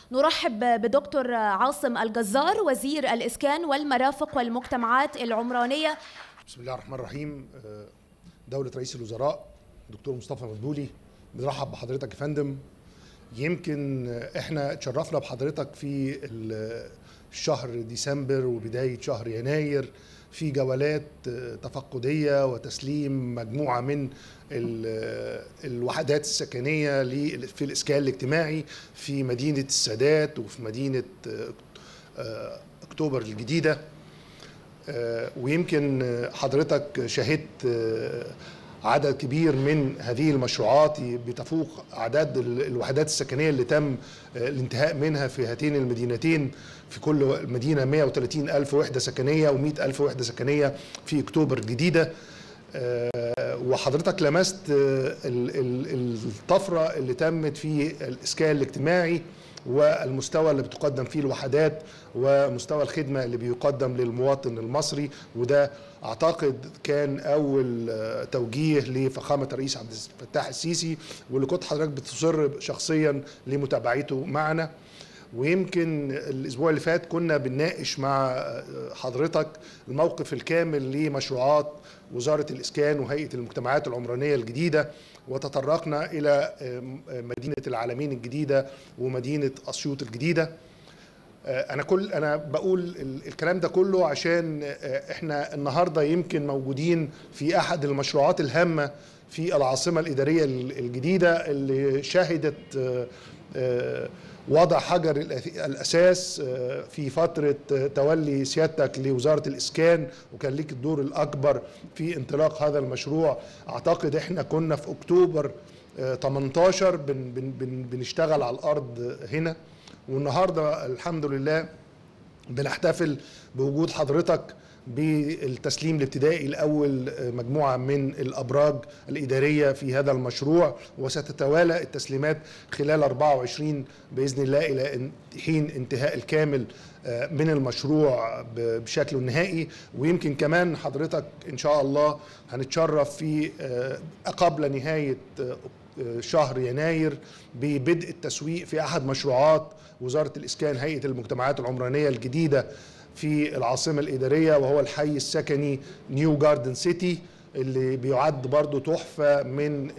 نرحب بدكتور عاصم الجزار وزير الإسكان والمرافق والمجتمعات العمرانية بسم الله الرحمن الرحيم دولة رئيس الوزراء دكتور مصطفى مدبولي بنرحب بحضرتك يا فندم يمكن احنا اتشرفنا بحضرتك في الشهر ديسمبر وبداية شهر يناير في جولات تفقدية وتسليم مجموعة من الوحدات السكنية في الإسكان الاجتماعي في مدينة السادات وفي مدينة أكتوبر الجديدة ويمكن حضرتك شهدت عدد كبير من هذه المشروعات بتفوق اعداد الوحدات السكنيه اللي تم الانتهاء منها في هاتين المدينتين في كل مدينه 130 الف وحده سكنيه و100 الف وحده سكنيه في اكتوبر الجديده وحضرتك لمست الطفره اللي تمت في الاسكان الاجتماعي والمستوى اللي بتقدم فيه الوحدات ومستوى الخدمة اللي بيقدم للمواطن المصري وده أعتقد كان أول توجيه لفخامة الرئيس عبد الفتاح السيسي واللي كنت حضرتك بتصر شخصيا لمتابعته معنا ويمكن الاسبوع اللي فات كنا بنناقش مع حضرتك الموقف الكامل لمشروعات وزاره الاسكان وهيئه المجتمعات العمرانيه الجديده وتطرقنا الى مدينه العالمين الجديده ومدينه اسيوط الجديده انا كل انا بقول الكلام ده كله عشان احنا النهارده يمكن موجودين في احد المشروعات الهامه في العاصمه الاداريه الجديده اللي شهدت وضع حجر الاساس في فتره تولي سيادتك لوزاره الاسكان وكان ليك الدور الاكبر في انطلاق هذا المشروع اعتقد احنا كنا في اكتوبر 18 بن بن بن بنشتغل على الارض هنا والنهارده الحمد لله بنحتفل بوجود حضرتك بالتسليم الابتدائي الاول مجموعه من الابراج الاداريه في هذا المشروع وستتوالى التسليمات خلال 24 باذن الله الى حين انتهاء الكامل من المشروع بشكله النهائي ويمكن كمان حضرتك ان شاء الله هنتشرف في قبل نهايه شهر يناير ببدء التسويق في احد مشروعات وزاره الاسكان هيئه المجتمعات العمرانيه الجديده في العاصمة الإدارية وهو الحي السكني نيو جاردن سيتي اللي بيعد برضو تحفة من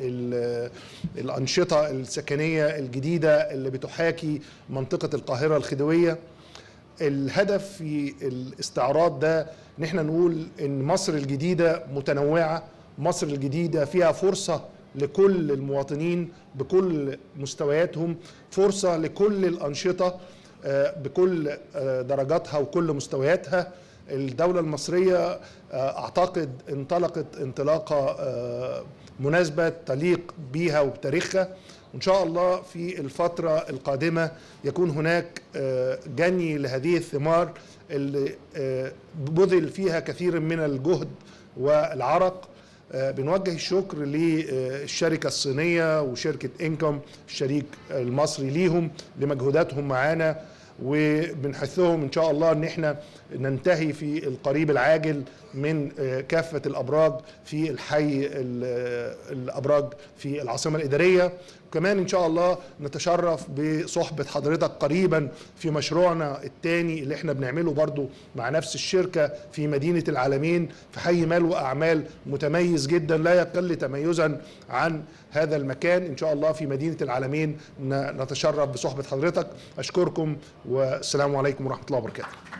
الأنشطة السكنية الجديدة اللي بتحاكي منطقة القاهرة الخديوية الهدف في الاستعراض ده ان احنا نقول ان مصر الجديدة متنوعة مصر الجديدة فيها فرصة لكل المواطنين بكل مستوياتهم فرصة لكل الأنشطة بكل درجاتها وكل مستوياتها الدولة المصرية أعتقد انطلقت انطلاقة مناسبة تليق بيها وبتاريخها وإن شاء الله في الفترة القادمة يكون هناك جني لهذه الثمار اللي بذل فيها كثير من الجهد والعرق بنوجه الشكر للشركة الصينية وشركة إنكم الشريك المصري ليهم لمجهوداتهم معانا وبنحثهم ان شاء الله ان احنا ننتهي في القريب العاجل من كافه الابراج في الحي الابراج في العاصمه الاداريه وكمان ان شاء الله نتشرف بصحبه حضرتك قريبا في مشروعنا الثاني اللي احنا بنعمله برضو مع نفس الشركه في مدينه العالمين في حي مال واعمال متميز جدا لا يقل تميزا عن هذا المكان ان شاء الله في مدينه العالمين نتشرف بصحبه حضرتك اشكركم والسلام عليكم ورحمه الله وبركاته